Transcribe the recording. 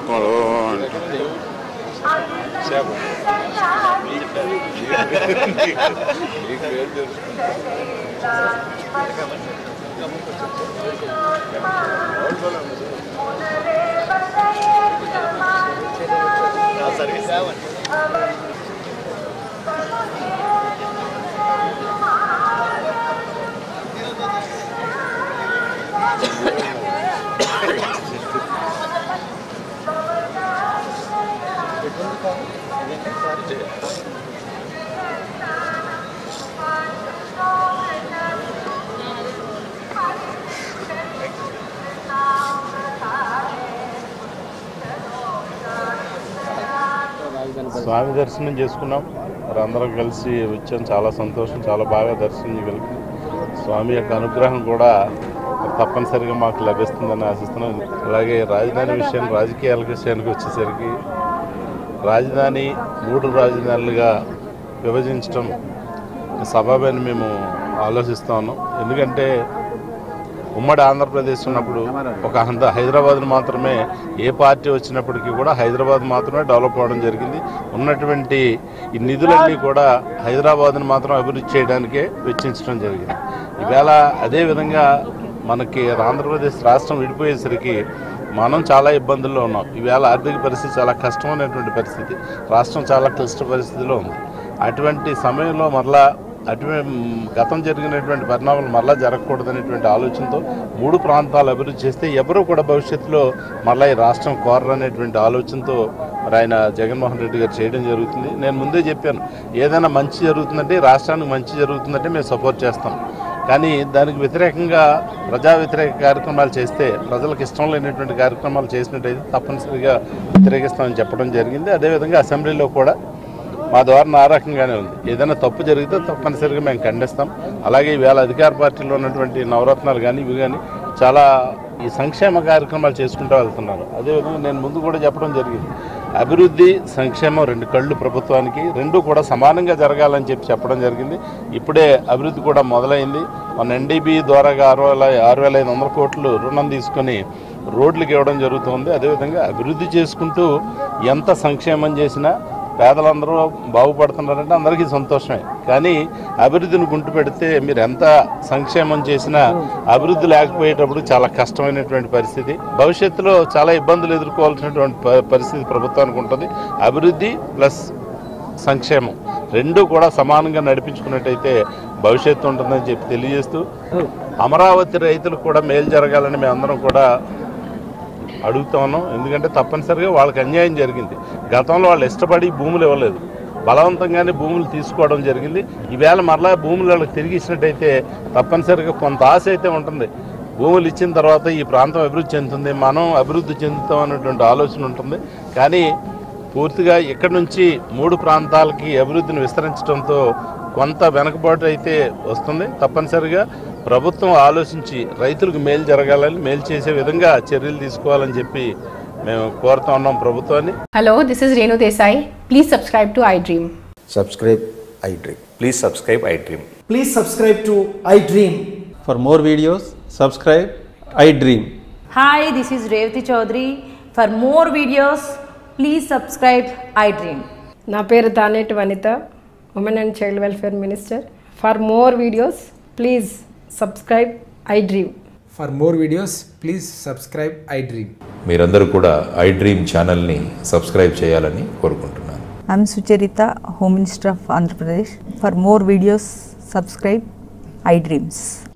స్వామి దర్శనం చేసుకున్నాం మరి అందరం కలిసి వచ్చాం చాలా సంతోషం చాలా బాగా దర్శనం చేయగలిగాం స్వామి యొక్క అనుగ్రహం కూడా తప్పనిసరిగా మాకు లభిస్తుందని ఆశిస్తున్నాం అలాగే రాజధాని విషయం రాజకీయాల విషయానికి వచ్చేసరికి రాజధాని మూడు రాజధానులుగా విభజించడం సబబని మేము ఆలోచిస్తా ఉన్నాం ఎందుకంటే ఉమ్మడి ఆంధ్రప్రదేశ్ ఉన్నప్పుడు ఒక హంద హైదరాబాద్ను మాత్రమే ఏ పార్టీ వచ్చినప్పటికీ కూడా హైదరాబాద్ మాత్రమే డెవలప్ అవ్వడం జరిగింది ఉన్నటువంటి ఈ నిధులన్నీ కూడా హైదరాబాద్ను మాత్రం అభివృద్ధి చేయడానికే వెచ్చించడం జరిగింది ఈవేళ అదేవిధంగా మనకి ఆంధ్రప్రదేశ్ రాష్ట్రం విడిపోయేసరికి మనం చాలా ఇబ్బందుల్లో ఉన్నాం ఈవేళ ఆర్థిక పరిస్థితి చాలా కష్టమైనటువంటి పరిస్థితి రాష్ట్రం చాలా క్లిష్ట పరిస్థితిలో ఉంది అటువంటి సమయంలో మరలా అటువంటి గతం జరిగినటువంటి పరిణామాలు మరలా జరగకూడదనేటువంటి ఆలోచనతో మూడు ప్రాంతాలు అభివృద్ధి చేస్తే ఎవరు కూడా భవిష్యత్తులో మరలా ఈ రాష్ట్రం కోరనేటువంటి ఆలోచనతో మరి ఆయన జగన్మోహన్ రెడ్డి గారు చేయడం జరుగుతుంది నేను ముందే చెప్పాను ఏదైనా మంచి జరుగుతుందంటే ఈ రాష్ట్రానికి మంచి జరుగుతుందంటే మేము సపోర్ట్ చేస్తాం కానీ దానికి వ్యతిరేకంగా ప్రజా వ్యతిరేక కార్యక్రమాలు చేస్తే ప్రజలకు ఇష్టం లేనటువంటి కార్యక్రమాలు చేసినట్టయితే తప్పనిసరిగా వ్యతిరేకిస్తామని చెప్పడం జరిగింది అదేవిధంగా అసెంబ్లీలో కూడా మా ధోరణి ఆ రకంగానే ఉంది ఏదైనా తప్పు జరిగితే తప్పనిసరిగా మేము ఖండిస్తాం అలాగే ఈవేళ అధికార పార్టీలో ఉన్నటువంటి నవరత్నాలు కానీ ఇవి కానీ చాలా ఈ సంక్షేమ కార్యక్రమాలు చేసుకుంటూ వెళ్తున్నారు అదేవిధంగా నేను ముందు కూడా చెప్పడం జరిగింది అభివృద్ధి సంక్షేమం రెండు కళ్ళు ప్రభుత్వానికి రెండు కూడా సమానంగా జరగాలని చెప్పి చెప్పడం జరిగింది ఇప్పుడే అభివృద్ధి కూడా మొదలైంది మన ఎన్డీబీ ద్వారాగా ఆరు వేల ఆరు వేల ఐదు వందల కోట్లు రుణం తీసుకొని రోడ్లకు ఇవ్వడం జరుగుతుంది అదేవిధంగా అభివృద్ధి చేసుకుంటూ ఎంత సంక్షేమం చేసినా పేదలందరూ బాగుపడుతున్నారంటే అందరికీ సంతోషమే కానీ అభివృద్ధిని గుంటు పెడితే మీరు ఎంత సంక్షేమం చేసినా అభివృద్ధి లేకపోయేటప్పుడు చాలా కష్టమైనటువంటి పరిస్థితి భవిష్యత్తులో చాలా ఇబ్బందులు ఎదుర్కోవాల్సినటువంటి ప- పరిస్థితి ప్రభుత్వానికి ఉంటుంది అభివృద్ధి ప్లస్ సంక్షేమం రెండు కూడా సమానంగా నడిపించుకున్నట్టయితే భవిష్యత్తు ఉంటుందని చెప్పి తెలియజేస్తూ అమరావతి రైతులకు కూడా మేలు జరగాలని మేమందరం కూడా అడుగుతా ఉన్నాం ఎందుకంటే తప్పనిసరిగా వాళ్ళకి అన్యాయం జరిగింది గతంలో వాళ్ళు ఇష్టపడి భూములు ఇవ్వలేదు బలవంతంగానే భూములు తీసుకోవడం జరిగింది ఈవేళ మరలా భూములు వాళ్ళకి తిరిగి ఇచ్చినట్టయితే తప్పనిసరిగా కొంత ఆశ అయితే ఉంటుంది భూములు ఇచ్చిన తర్వాత ఈ ప్రాంతం అభివృద్ధి చెందుతుంది మనం అభివృద్ధి చెందుతాం అనేటువంటి ఆలోచన ఉంటుంది కానీ పూర్తిగా ఇక్కడ నుంచి మూడు ప్రాంతాలకి అభివృద్ధిని విస్తరించడంతో కొంత వెనకబాటు అయితే వస్తుంది తప్పనిసరిగా ప్రభుత్వం ఆలోచించి రైతులకు మేలు జరగాలని మేలు చేసే విధంగా చర్యలు తీసుకోవాలని చెప్పి మేము కోరుతా ఉన్నాం ప్రభుత్వాన్ని Hello, this is Renu Desai. Please subscribe to iDream. subscribe iDream. Please subscribe iDream. Please subscribe to iDream. For more videos, subscribe iDream. Hi, this is Revati Chaudhary. For more videos, please subscribe iDream. నా పేరు Taneti Vanitha women and child welfare minister for more videos please subscribe iDream For more videos, please subscribe iDream. మీరందరూ కూడా iDream ఛానల్ని subscribe చేయాలని కోరుకుంటున్నాను I'm Sucharita, Home Minister of Andhra Pradesh. For more videos, subscribe iDreams.